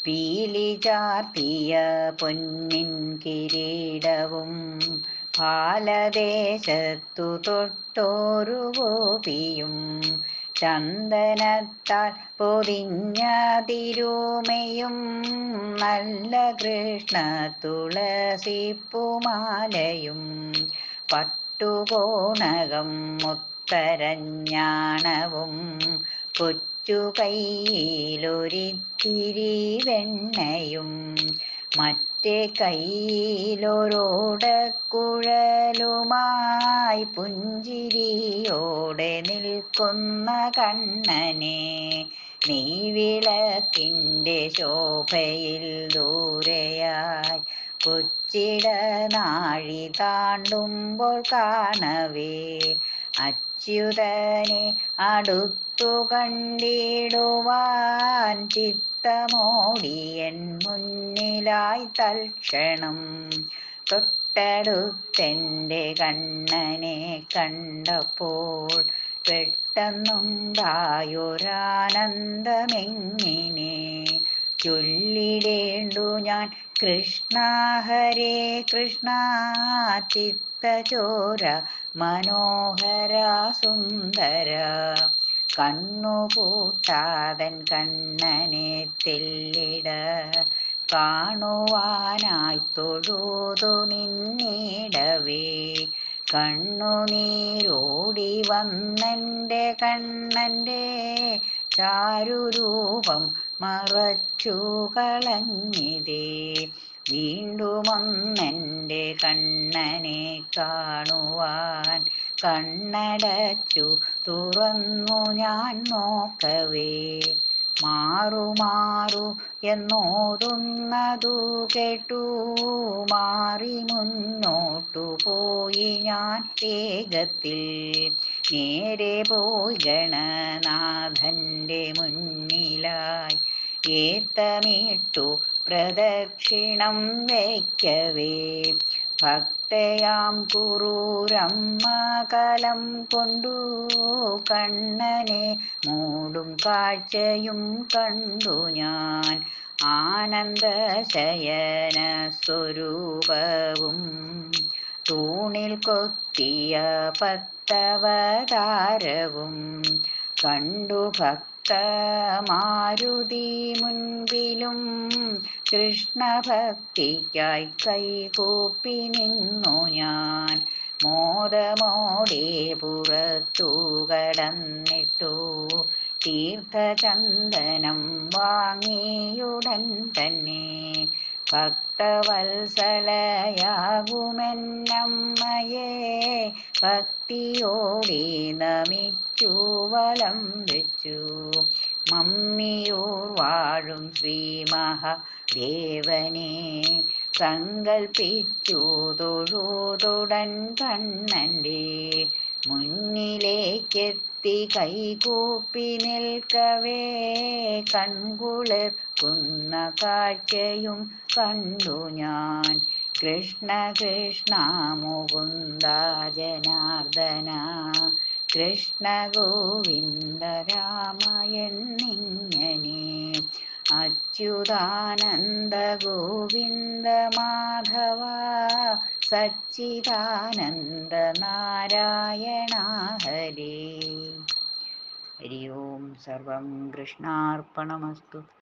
പീലി ചാർത്തിയ പൊന്നിൻ കിരീടവും പാലദേശത്തു തൊട്ടോരു ഗോപിയും ചന്ദനത്താൽ പൊതിഞ്ഞ തിരുമയും നല്ല കൃഷ്ണ തുളസിപ്പുമാലയും പട്ടുകോണകം മുത്തരഞ്ഞാണവും കൊച്ചു കയ്യിലൊരിത്തിരി വെണ്ണയും മറ്റേ കയ്യിലൊരോടക്കുഴലുമായി പുഞ്ചിരിയോടെ നിൽക്കുന്ന കണ്ണനെ നെയ്വിളക്കിൻ്റെ ശോഭയിൽ ദൂരെയായി കൊച്ചിട നാഴി താണ്ടുമ്പോൾ കാണവേ അച്യുതനെ അടുത്തു കണ്ടിടുവാൻ ചിത്തമോടിയൻ മുന്നിലായി തൽക്ഷണം തൊട്ടടുത്തെൻ്റെ കണ്ണനെ കണ്ടപ്പോൾ പെട്ടെന്നുണ്ടായൊരാനന്ദമെങ്ങിനെ ചൊല്ലിടേണ്ടു ഞാൻ കൃഷ്ണ ഹരേ കൃഷ്ണ ചിത്തചോര മനോഹര സുന്ദര കണ്ണു പൂട്ടാതൻ കണ്ണനെ തെല്ലിട കാണുവാനായി തൊഴുതു നിന്നിടവേ കണ്ണുനീരോടി വന്നെൻ്റെ കണ്ണൻ്റെ ചാരുരൂപം മറച്ചു കളഞ്ഞിതേ വീണ്ടുമൊന്നെൻ്റെ കണ്ണനെ കാണുവാൻ കണ്ണടച്ചു തുറന്നു ഞാൻ നോക്കവേ മാറു മാറു എന്നോതുന്നതു കേട്ടു മാറി മുന്നോട്ടു പോയി ഞാൻ വേഗത്തിൽ നേരെ പോയി ഗണനാഥൻ്റെ മുന്നിലായി ഏത്തമിട്ടു പ്രദക്ഷിണം വയ്ക്കവേ ഭക്തയാം കുറൂരമ്മ കലം കൊണ്ടു കണ്ണനെ മൂടും കാഴ്ചയും കണ്ടു ഞാൻ ആനന്ദശയന സ്വരൂപവും തൂണിൽ കൊത്തിയ പത്തവതാരവും കണ്ടു ഭക്തമാരുതി മുൻപിലും കൃഷ്ണഭക്തിക്കായി കൈകൂപ്പി നിന്നു ഞാൻ മോദമോടെ പുറത്തു കടന്നിട്ടു തീർത്ഥചന്ദനം വാങ്ങിയുടൻ തന്നെ ഭക്തവത്സലയാകുമെന്നമ്മയെ ഭക്തിയോടെ നമിച്ചു വലം വെച്ചു മമ്മിയൂർ വാഴും ശ്രീ മഹാദേവനെ സങ്കൽപ്പിച്ചു തൊഴുതുടൻ കണ്ണൻ്റെ മുന്നിലേക്കെത്തി കൈകൂപ്പി നിൽക്കവേ കൺകുളിർക്കുന്ന കാഴ്ചയും കണ്ടു ഞാൻ കൃഷ്ണ കൃഷ്ണ മുകുന്ദ ജനാർദ്ദന കൃഷ്ണ ഗോവിന്ദ രാമ എന്നിങ്ങനെ അച്യുതാനന്ദ ഗോവിന്ദ മാധവ സച്ചിദാനന്ദ നാരായണ ഹരേ ഹരി ഓം സർവം കൃഷ്ണാർപ്പണമസ്തു